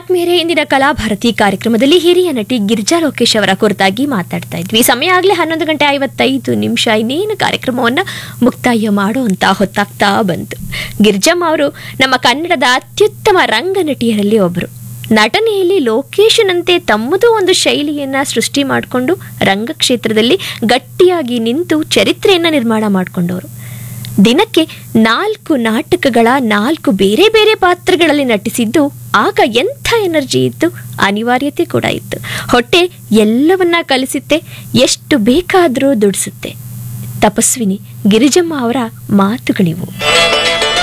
ಆತ್ಮೀಯರೇ ಇಂದಿನ ಕಲಾಭಾರತಿ ಕಾರ್ಯಕ್ರಮದಲ್ಲಿ ಹಿರಿಯ ನಟಿ ಗಿರ್ಜಾ ಲೋಕೇಶ್ ಅವರ ಕುರಿತಾಗಿ ಮಾತಾಡ್ತಾ ಇದ್ವಿ ಸಮಯ ಆಗಲೇ ಹನ್ನೊಂದು ಗಂಟೆ ಐವತ್ತೈದು ನಿಮಿಷ ಇನ್ನೇನು ಕಾರ್ಯಕ್ರಮವನ್ನು ಮುಕ್ತಾಯ ಮಾಡುವಂತ ಹೊತ್ತಾಗ್ತಾ ಬಂತು ಗಿರ್ಜಮ್ಮ ಅವರು ನಮ್ಮ ಕನ್ನಡದ ಅತ್ಯುತ್ತಮ ರಂಗನಟಿಯರಲ್ಲಿ ಒಬ್ಬರು ನಟನೆಯಲ್ಲಿ ಲೋಕೇಶನಂತೆ ತಮ್ಮದು ಒಂದು ಶೈಲಿಯನ್ನ ಸೃಷ್ಟಿ ಮಾಡಿಕೊಂಡು ರಂಗಕ್ಷೇತ್ರದಲ್ಲಿ ಗಟ್ಟಿಯಾಗಿ ನಿಂತು ಚರಿತ್ರೆಯನ್ನ ನಿರ್ಮಾಣ ಮಾಡಿಕೊಂಡವರು ದಿನಕ್ಕೆ ನಾಲ್ಕು ನಾಟಕಗಳ ನಾಲ್ಕು ಬೇರೆ ಬೇರೆ ಪಾತ್ರಗಳಲ್ಲಿ ನಟಿಸಿದ್ದು ಆಗ ಎಂಥ ಎನರ್ಜಿ ಇತ್ತು ಅನಿವಾರ್ಯತೆ ಕೂಡ ಇತ್ತು ಹೊಟ್ಟೆ ಎಲ್ಲವನ್ನ ಕಲಿಸುತ್ತೆ ಎಷ್ಟು ಬೇಕಾದರೂ ದುಡಿಸುತ್ತೆ ತಪಸ್ವಿನಿ ಗಿರಿಜಮ್ಮ ಅವರ ಮಾತುಗಳಿವು